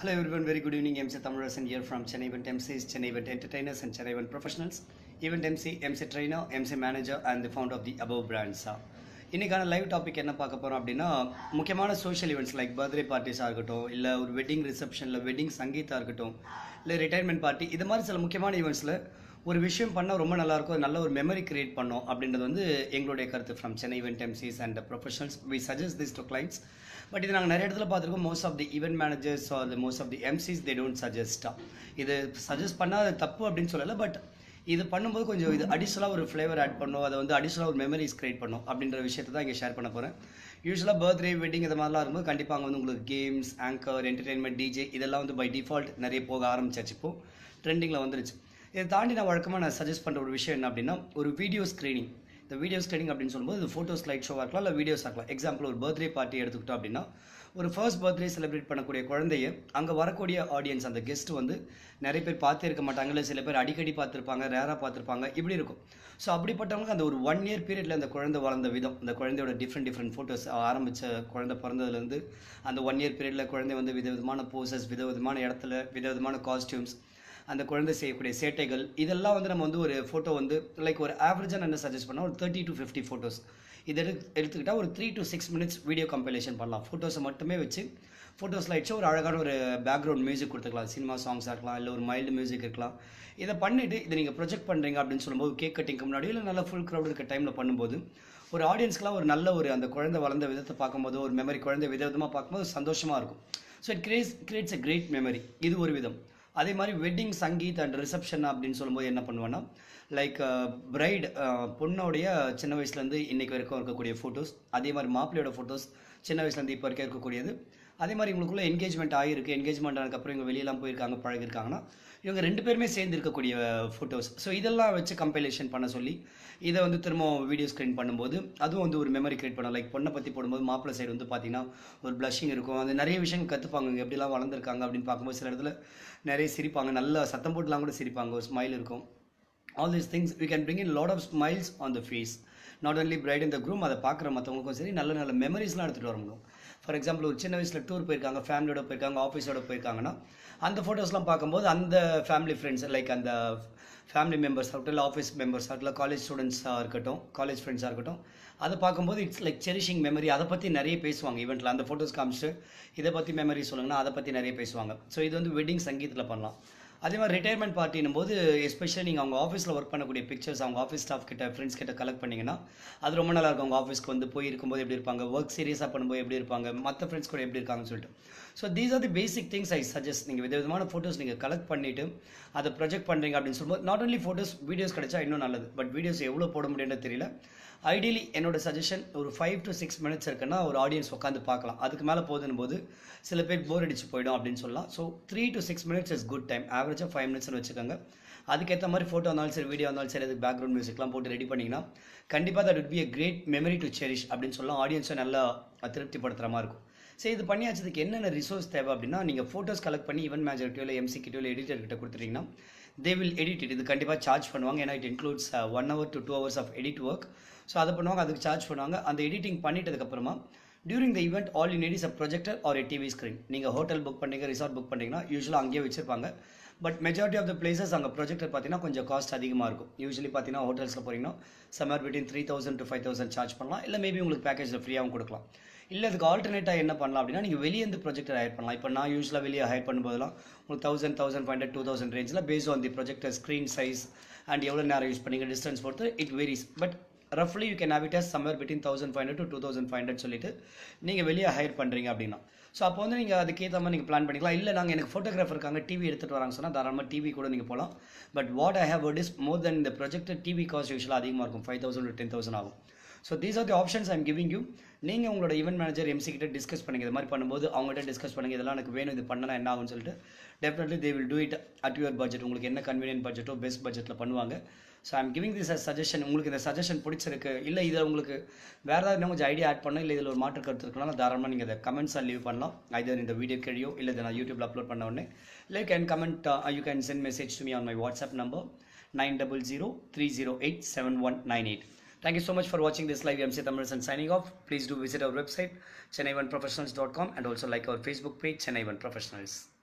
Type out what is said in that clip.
Hello everyone, very good evening. MC Thamarasan here from Chennai Event MCs, Chennai Event Entertainers and Chennai Event Professionals. Event MC, MC Trainer, MC Manager and the founder of the above brands. இன்னைக்கான live topic என்ன பார்க்க போகிறோம் அப்படின்னா முக்கியமான social events like birthday பார்ட்டிஸாக இருக்கட்டும் இல்லை ஒரு வெட்டிங் ரிசப்ஷனில் வெட்டிங் சங்கீதா இருக்கட்டும் இல்லை ரிட்டையர்மெண்ட் பார்ட்டி இது மாதிரி சில முக்கியமான ஈவெண்ட்ஸில் ஒரு விஷயம் பண்ணால் ரொம்ப நல்லாயிருக்கும் நல்ல ஒரு மெமரி கிரியேட் பண்ணோம் அப்படின்றது வந்து எங்களுடைய கருத்து from Chennai event MCs and professionals we suggest this to clients but இது நாங்கள் நிறைய இடத்துல பார்த்துருக்கோம் most of the event managers are the most of the MCs they don't சஜஸ்டா இது சஜஸ்ட் பண்ணால் அது தப்பு அப்படின்னு சொல்லலை பட் இது பண்ணும்போது கொஞ்சம் இது அடிஷ்னலாக ஒரு ஃப்ளேவர் ஆட் பண்ணும் அதை வந்து அடிஷ்னலாக ஒரு மெமரிஸ் கிரியேட் பண்ணும் அப்படின்ற விஷயத்தை தான் இங்கே ஷேர் பண்ண போகிறேன் யூஸ்வலாக பர்த்டே வெட்டிங் இது மாதிரிலாம் இருக்கும்போது கண்டிப்பாக அங்கே வந்து உங்களுக்கு கேம்ஸ் ஆங்கர் என்டர்டெயின்மெண்ட் டிஜே இதெல்லாம் வந்து பை டிஃபால்ட் நிறைய போக ஆரம்பிச்சாச்சு இப்போ ட்ரெண்டிங்கில் வந்துருச்சு இதை தாண்டி நான் வழக்கமாக நான் சஜஸ்ட் பண்ணுற ஒரு விஷயம் என்ன அப்படின்னா ஒரு வீடியோ ஸ்க்ரீனிங் இந்த வீடியோ ஸ்க்ரீனிங் அப்படின்னு சொல்லும்போது இது ஃபோட்டோ ஸ்லைட் ஷோவாக இருக்கலாம் இல்லை வீடியோஸ் ஆகலாம் எக்ஸாம்பிள் ஒரு பர்த்டே பார்ட்டி எடுத்துக்கிட்டோம் அப்படின்னா ஒரு ஃபர்ஸ்ட் பர்த்டே செலிப்ரேட் பண்ணக்கூடிய குழந்தைய அங்கே வரக்கூடிய ஆடியன்ஸ் அந்த கெஸ்ட் வந்து நிறைய பேர் பார்த்தே இருக்க மாட்டாங்க இல்லை சில பேர் அடிக்கடி பார்த்துருப்பாங்க ரேராக பார்த்துருப்பாங்க இப்படி இருக்கும் ஸோ அப்படிப்பட்டவங்களுக்கு அந்த ஒரு ஒன் இயர் பீரியடில் அந்த குழந்தை வளர்ந்த விதம் அந்த குழந்தையோட டிஃப்ரெண்ட் டிஃப்ரெண்ட் ஃபோட்டோஸ் ஆரம்பித்த குழந்தை பிறந்ததுலேருந்து அந்த ஒன் இயர் பீரியடில் குழந்தை வந்து விதவிதமான போசஸ் விதவிதமான இடத்துல விதவிதமான காஸ்டியூம்ஸ் அந்த குழந்தை செய்யக்கூடிய சேட்டைகள் இதெல்லாம் வந்து நம்ம வந்து ஒரு ஃபோட்டோ வந்து லைக் ஒரு ஆவரேஜாக நான் என்ன சஜஸ்ட் பண்ணால் ஒரு தேர்ட்டி டு ஃபிஃப்டி ஃபோட்டோஸ் இது எடுத்து எடுத்துக்கிட்டால் ஒரு three to six minutes video compilation பண்ணலாம் ஃபோட்டோஸை மட்டுமே வச்சு ஃபோட்டோஸில் வச்சு ஒரு அழகான ஒரு பேக்ரவுண்ட் மியூசிக் கொடுத்துக்கலாம் சினிமா சாங்ஸாக இருக்கலாம் இல்லை ஒரு மைல்டு மியூசிக் இருக்கலாம் இதை பண்ணிவிட்டு இதை நீங்கள் ப்ரொஜெக்ட் பண்ணுறீங்க அப்படின்னு சொல்லும்போது கேக் கட்டிங்க்கு முன்னாடி இல்லை நல்ல ஃபுல் க்ரௌட் இருக்க டைமில் பண்ணும்போது ஒரு ஆடியன்ஸ்க்குலாம் ஒரு நல்ல ஒரு அந்த குழந்தை வளர்ந்த விதத்தை பார்க்கும்போது ஒரு மெமரி குழந்தை விதவிதமாக பார்க்கும்போது சந்தோஷமாக இருக்கும் so it creates creates a great memory இது ஒரு விதம் அதே மாதிரி வெட்டிங் சங்கீத் அண்ட் ரிசப்ஷன் அப்படின்னு சொல்லும்போது என்ன பண்ணுவேன்னா லைக் பிரைட் பொண்ணோடைய சின்ன வயசுலேருந்து இன்னைக்கு வரைக்கும் இருக்கக்கூடிய ஃபோட்டோஸ் அதே மாதிரி மாப்பிள்ளையோட ஃபோட்டோஸ் சின்ன வயசுலேருந்து இப்போ வரைக்கும் இருக்கக்கூடியது அதே மாதிரி இவங்களுக்குள்ள என்கேஜ்மெண்ட் ஆகிருக்கு என்கேஜ்மெண்ட் ஆனதுக்கப்புறம் இவங்க வெளியெல்லாம் போயிருக்காங்க பழகிருக்காங்கன்னா இவங்க ரெண்டு பேருமே சேர்ந்து இருக்கக்கூடிய ஃபோட்டோஸ் ஸோ இதெல்லாம் வச்சு கம்பைலேஷன் பண்ண சொல்லி இதை வந்து திரும்ப வீடியோ ஸ்க்ரீன் பண்ணும்போது அதுவும் வந்து ஒரு மெமரி கிரியேட் பண்ணும் லைக் பொண்ணை பற்றி போடும்போது மாப்பிள்ளை சைடு வந்து பார்த்தீங்கன்னா ஒரு ப்ளஷிங் இருக்கும் அது நிறைய விஷயம் கற்றுப்பாங்க இவங்க எப்படிலாம் வளர்ந்துருக்காங்க அப்படின்னு பார்க்கும்போது சில இடத்துல நிறைய சிரிப்பாங்க நல்லா சத்தம் போட்டுலாம் கூட சிரிப்பாங்க ஒரு ஸ்மைல் இருக்கும் all these things we can bring in lot of smiles on the face not only bride இந்த குரூம் அதை பார்க்குற மற்றவங்களுக்கும் சரி நல்ல நல்ல மெமரிஸ்லாம் எடுத்துகிட்டு வர முடியும் ஃபார் எக்ஸாம்பிள் ஒரு சின்ன வயசில் டூர் போயிருக்காங்க ஃபேமிலியோட போயிருக்காங்க ஆஃபீஸோட போயிருக்காங்கன்னா அந்த ஃபோட்டோஸ்லாம் பார்க்கும்போது அந்த ஃபேமிலி ஃப்ரெண்ட்ஸ் லைக் அந்த ஃபேமிலி மெம்பர்ஸ் ஆகட்டும் இல்லை ஆஃபீஸ் மெம்பர்ஸ் ஆகட்டும் இல்லை காலேஜ் ஸ்டூடெண்ட்ஸாக இருக்கட்டும் காலேஜ் ஃப்ரெண்ட்ஸாக இருக்கட்டும் அதை பார்க்கும்போது இட்ஸ் லைக் செரிஷிங் மெமரி அதை பற்றி நிறைய பேசுவாங்க ஈவெண்ட்டில் அந்த ஃபோட்டோஸ் காமிச்சிட்டு இதை பற்றி மெமரி சொல்லுங்கன்னா அதை பற்றி நிறைய பேசுவாங்க ஸோ இது வந்து வெட்டிங் சங்கீத்தில் பண்ணலாம் அதே மாதிரி ரிட்டையர்மெண்ட் பார்ட்டினும் போது எஸ்பெஷலி நீங்கள் அவங்க ஆஃபீஸில் ஒர்க் பண்ணக்கூடிய பிக்சர்ஸ் அவங்க ஆஃபீஸ் ஸ்டாஃப் கிட்ட ஃப்ரெண்ட்ஸ் கிட்ட கலெக்ட் பண்ணிங்கன்னா அது ரொம்ப நல்லா இருக்கும் அவங்க ஆஃபீஸ்க்கு வந்து போய் இருக்கும்போது எப்படி இருப்பாங்க ஒர்க் சீரியஸாக பண்ணும்போது எப்படி இருப்பாங்க மற்ற ஃப்ரெண்ட்ஸ் கூட எப்படி இருக்காங்கன்னு சொல்லிட்டு so these are the basic things I suggest நீங்கள் வித விதமான ஃபோட்டோஸ் நீங்கள் கலெக்ட் பண்ணிவிட்டு அதை ப்ரொஜெக்ட் பண்ணுறீங்க அப்படின்னு சொல்லும்போது நாட் ஒன்லி ஃபோட்டோஸ் வீடியோஸ் கிடைச்சா இன்னும் நல்லது பட் வீடியோஸ் எவ்வளோ போட முடியும்னு தெரியல ஐடியலி என்னோட சஜஷன் ஒரு ஃபைவ் டு சிக்ஸ் மினிட்ஸ் இருக்குன்னா ஒரு ஆடியன்ஸ் உட்காந்து பார்க்கலாம் அதுக்கு மேலே போதுன்னு போது சில பேர் போர் அடிச்சு போயிடும் அப்படின்னு சொல்லலாம் so three to six minutes is good time ஆவரேஜாக ஃபைவ் மினிட்ஸ்னு வச்சுக்கோங்க அதுக்கேற்ற மாதிரி ஃபோட்டோ இருந்தாலும் சரி வீடியோ இருந்தாலும் சரி அதுக்கு பேக்ரவுண்ட் மியூசிக்லாம் போட்டு ரெடி பண்ணிங்கன்னா கண்டிப்பாக that would be a great memory to cherish அப்படின்னு சொல்லலாம் ஆடியன்ஸை நல்லா திருப்திப்படுத்துகிற மாதிரி இருக்கும் சரி இது பண்ணியாச்சதுக்கு என்னென்ன ரிசோர்ஸ் தேவை அப்படின்னா நீங்கள் ஃபோட்டோஸ் கலெக்ட் பண்ணி ஈவென்ட் மேனேஜர்கிட்டயோ இல்லை எம்சி கிட்டயோ இல்லை எடிட்டர் கிட்ட கொடுத்துட்டீங்கன்னா தே வில் எடிட் இட் இது கண்டிப்பாக சார்ஜ் பண்ணுவாங்க ஏன்னா it includes one hour to two hours of edit work so அதை பண்ணுவாங்க அதுக்கு சார்ஜ் பண்ணுவாங்க அந்த எடிட்டிங் பண்ணிட்டதுக்கப்புறமா during the event all you need is a projector or a TV screen நீங்கள் ஹோட்டல் புக் பண்ணுறீங்க ரிசார்ட் புக் பண்ணுறீங்கன்னா யூஸ்வலாக அங்கேயே வச்சிருப்பாங்க but majority of the places அங்கே ப்ரொஜெக்டர் பார்த்தீங்கன்னா கொஞ்சம் காஸ்ட் அதிகமாக இருக்கும் யூஸ்வலி பார்த்தீங்கன்னா ஹோட்டல்ஸில் போகிறீங்கன்னா somewhere between three thousand to five thousand charge பண்ணலாம் இல்லை மேபி உங்களுக்கு பேக்கேஜில் ஃப்ரீயாகவும் கொடுக்கலாம் இல்லை அதுக்கு ஆல்டர்னேட்டாக என்ன பண்ணலாம் அப்படின்னா நீங்கள் வெளியேந்து ப்ரொஜெக்டர் ஹையர் பண்ணலாம் இப்போ நான் யூஸ்வலாக வெளியே ஹையர் பண்ணும்போதெல்லாம் உங்களுக்கு thousand thousand five hundred two thousand ரேஞ்சில் base on the projector screen size and எவ்வளோ நேரம் யூஸ் பண்ணிங்க டிஸ்டன்ஸ் பொறுத்து இட் வேரிஸ் பட் ரஃப்லி you can have it as somewhere between thousand five hundred to two thousand five hundred சொல்லிட்டு நீங்கள் வெளியே higher பண்ணுறீங்க அப்படின்னா ஸோ அப்போ வந்து நீங்கள் அதுக்கேற்ற மாதிரி நீங்கள் பிளான் பண்ணிக்கலாம் இல்லை நாங்கள் எனக்கு ஃபோட்டோகிராஃபர் இருக்காங்க டிவி எடுத்துகிட்டு வராங்க சொன்னால் தாராளமாக டிவி கூட நீங்கள் போகலாம் but what I have is more than இந்த ப்ரொஜெக்டர் டிவி காஸ்ட் யூஸ்வலாக அதிகமாக இருக்கும் five thousand to ten thousand ஆகும் so these are the options I'm giving you நீங்கள் உங்களோட ஈவென்ட் மேனேஜர் எம்சி கிட்ட டிஸ்கஸ் பண்ணுங்க இது மாதிரி பண்ணும்போது அவங்ககிட்ட டிஸ்கஸ் பண்ணுங்க இதெல்லாம் எனக்கு வேணும் இது பண்ணனா என்ன ஆகும்னு சொல்லிட்டு definitely they will do it at your budget உங்களுக்கு என்ன கன்வீனியன்ட் பட்ஜெட்டோ பெஸ்ட் பட்ஜெட்டில் பண்ணுவாங்க so I'm giving this as suggestion உங்களுக்கு இந்த சஜஷன் பிடிச்சிருக்கு இல்லை இதில் உங்களுக்கு வேறு ஏதாவது இன்னும் கொஞ்சம் ஐடியா ஆட் பண்ணணும் இல்லை இதில் ஒரு மாற்று கருத்து இருக்கனால தாராளமாக நீங்கள் அதை கமெண்ட்ஸாக லீவ் பண்ணலாம் ஐதர் இந்த வீடியோ கீழேயோ இல்லை இதை நான் யூடியூப்ல அப்லோட் பண்ண உடனே இல்லை you can comment you can send message to me on my WhatsApp number nine double zero three zero eight seven one nine eight Thank you so much for watching this live. MC Thamarasan signing off. Please do visit our website chennai1professionals.com and also like our Facebook page Chennai1 Professionals.